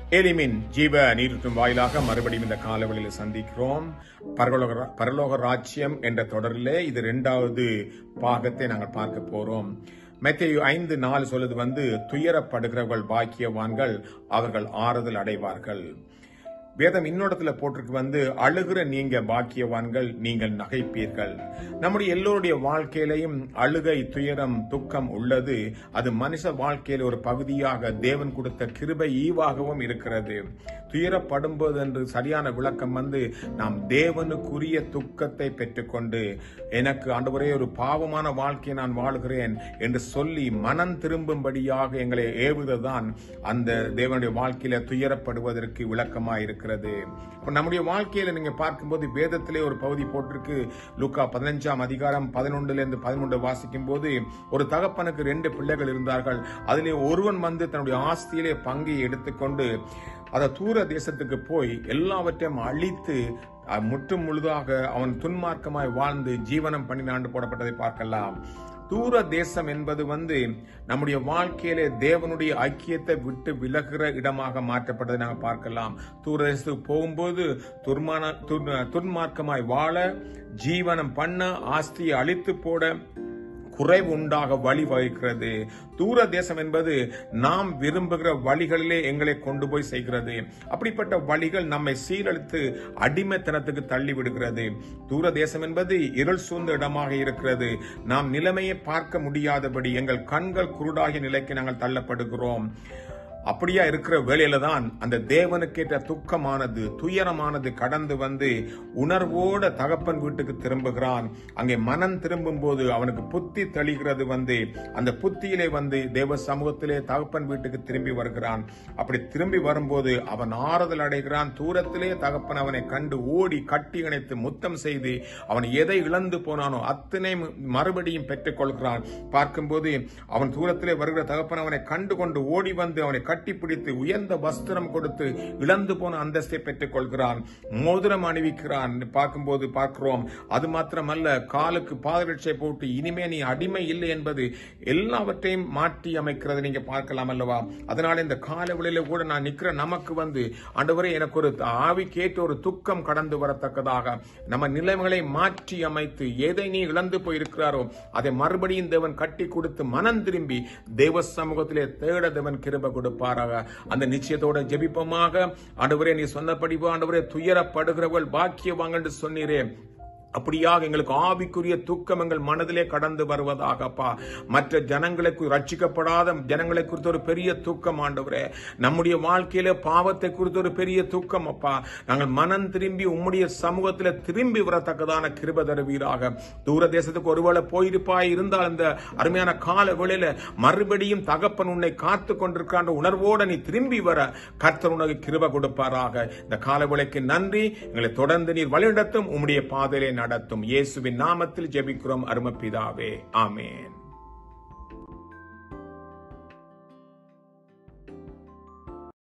எலிமின் ஜீவ நீரூற்றும் வாயிலாக மறுபடியும் இந்த காலவெளியில் சந்திக்கிறோம் பரலோக பரலோக ராஜ்யம் என்ற தொடரிலே இது இரண்டாவது பாகத்தை நாங்கள் பார்க்க போறோம் மெத்தேயு ஐந்து நாலு சொல்லுது வந்து துயரப்படுகிறவர்கள் பாக்கியவான்கள் அவர்கள் ஆறுதல் அடைவார்கள் வேதம் இன்னொடத்துல போட்டிருக்கு வந்து அழுகிற நீங்க பாக்கியவான்கள் நீங்கள் நகைப்பீர்கள் நம்முடைய எல்லோருடைய வாழ்க்கையிலையும் அழுகை துயரம் துக்கம் உள்ளது அது மனுஷ வாழ்க்கையில ஒரு பகுதியாக தேவன் கொடுத்த கிருபை ஈவாகவும் இருக்கிறது துயரப்படும்போது என்று சரியான விளக்கம் வந்து நாம் தேவனுக்குரிய துக்கத்தை பெற்றுக்கொண்டு எனக்கு ஆண்டவரே ஒரு பாவமான வாழ்க்கையை நான் வாழ்கிறேன் என்று சொல்லி மனம் திரும்பும்படியாக எங்களை ஏவுவதுதான் அந்த தேவனுடைய வாழ்க்கையில துயரப்படுவதற்கு விளக்கமாக இருக்கிறது இப்ப நம்முடைய வாழ்க்கையில நீங்க பார்க்கும்போது வேதத்திலே ஒரு பகுதி போட்டிருக்கு லூக்கா பதினஞ்சாம் அதிகாரம் பதினொன்றுல இருந்து பதினொன்று வாசிக்கும் போது ஒரு தகப்பனுக்கு ரெண்டு பிள்ளைகள் இருந்தார்கள் அதிலே ஒருவன் வந்து தன்னுடைய ஆஸ்தியிலே பங்கை எடுத்துக்கொண்டு அதை தூர தேசத்துக்கு போய் எல்லாவற்றையும் அழித்து அஹ், முற்றும் முழுதாக அவன் துன்மார்க்கமாய் வாழ்ந்து ஜீவனம் பண்ணினாண்டு போடப்பட்டதை பார்க்கலாம் தூர தேசம் என்பது வந்து நம்முடைய வாழ்க்கையிலே தேவனுடைய ஐக்கியத்தை விட்டு விலகுற இடமாக மாற்றப்பட்டதை நாங்கள் பார்க்கலாம் தூர தேசத்துக்கு போகும்போது துர்மான துர்- துன்மார்க்கமாய் வாழ ஜீவனம் பண்ண ஆஸ்தியை அழித்து போட குறைவு உண்டாக வழி வகிக்கிறது தூர தேசம் என்பது நாம் விரும்புகிற வழிகளிலே எங்களை கொண்டு போய் செய்கிறது அப்படிப்பட்ட வழிகள் நம்மை சீரழித்து அடிமைத்தனத்துக்கு தள்ளி விடுகிறது தூர தேசம் என்பது இருள் சூழ்ந்த இடமாக இருக்கிறது நாம் நிலைமையை பார்க்க முடியாதபடி எங்கள் கண்கள் குருடாகிய நிலைக்கு நாங்கள் தள்ளப்படுகிறோம் அப்படியா இருக்கிற வேளையில தான் அந்த தேவனுக்கேற்ற துக்கமானது துயரமானது கடந்து வந்து உணர்வோட தகப்பன் வீட்டுக்கு திரும்புகிறான் அங்கே மனம் திரும்பும் போது அவனுக்கு புத்தி தெளிகிறது வந்து அந்த புத்தியிலே வந்து தேவ சமூகத்திலே தகப்பன் வீட்டுக்கு திரும்பி வருகிறான் அப்படி திரும்பி வரும்போது அவன் ஆறுதல் அடைகிறான் தூரத்திலே தகப்பன் அவனை கண்டு ஓடி கட்டி இணைத்து முத்தம் செய்து அவன் எதை இழந்து போனானோ அத்தனை மறுபடியும் பெற்றுக் கொள்கிறான் பார்க்கும்போது அவன் தூரத்திலே வருகிற தகப்பன் அவனை கண்டு கொண்டு ஓடி வந்து அவனை கட்டிப்பிடித்து உயர்ந்த வஸ்திரம் கொடுத்து இழந்து போன அந்தஸ்தை பெற்றுக் கொள்கிறான் மோதிரம் அணிவிக்கிறான் பார்க்கும்போது பார்க்கிறோம் அது மாத்திரமல்ல காலுக்கு பாதரட்சை போட்டு இனிமே நீ அடிமை இல்லை என்பது எல்லாவற்றையும் மாற்றி அமைக்கிறது நீங்க பார்க்கலாம் அல்லவா அதனால இந்த காலவெளியில கூட நான் நிக்கிற நமக்கு வந்து ஆண்டவரே எனக்கு ஒரு ஆவிக்கேற்ற ஒரு துக்கம் கடந்து வரத்தக்கதாக நம்ம நிலைமைகளை மாற்றி அமைத்து எதை நீ இழந்து போயிருக்கிறாரோ அதை மறுபடியும் தேவன் கட்டி கொடுத்து மனம் திரும்பி தேவ சமூகத்திலே தேட தேவன் கிருப கொடுப்பாராக அந்த நிச்சயத்தோட ஜெபிப்பமாக ஆண்டவரே நீ சொன்னபடி ஆண்டவரே துயரப்படுகிறவர்கள் பாக்கியவாங்க என்று சொன்னீரே அப்படியாக எங்களுக்கு ஆவிக்குரிய துக்கம் எங்கள் மனதிலே கடந்து வருவதாக அப்பா மற்ற ஜனங்களை குறி- ரட்சிக்கப்படாத ஜனங்களை குறித்த ஒரு பெரிய துக்கம் ஆண்டவரே நம்முடைய வாழ்க்கையில பாவத்தை குறித்த ஒரு பெரிய துக்கம் அப்பா நாங்கள் மனம் திரும்பி உம்முடைய சமூகத்தில் திரும்பி வரத்தக்கதான கிருப தருவீராக தூர தேசத்துக்கு ஒருவேளை போயிருப்பாய் இருந்தால் அந்த அருமையான கால வேளையில மறுபடியும் தகப்பன் உன்னை காத்து கொண்டிருக்கிற உணர்வோட நீ திரும்பி வர கர்த்தர் உனக்கு கிருப கொடுப்பாராக இந்த கால வேளைக்கு நன்றி எங்களை தொடர்ந்து நீர் வழிநடத்தும் உம்முடைய பாதையிலே நடத்தும் இயேசுவின் நாமத்தில் ஜெபிக்கிறோம் அருமபிதாவே ஆமென்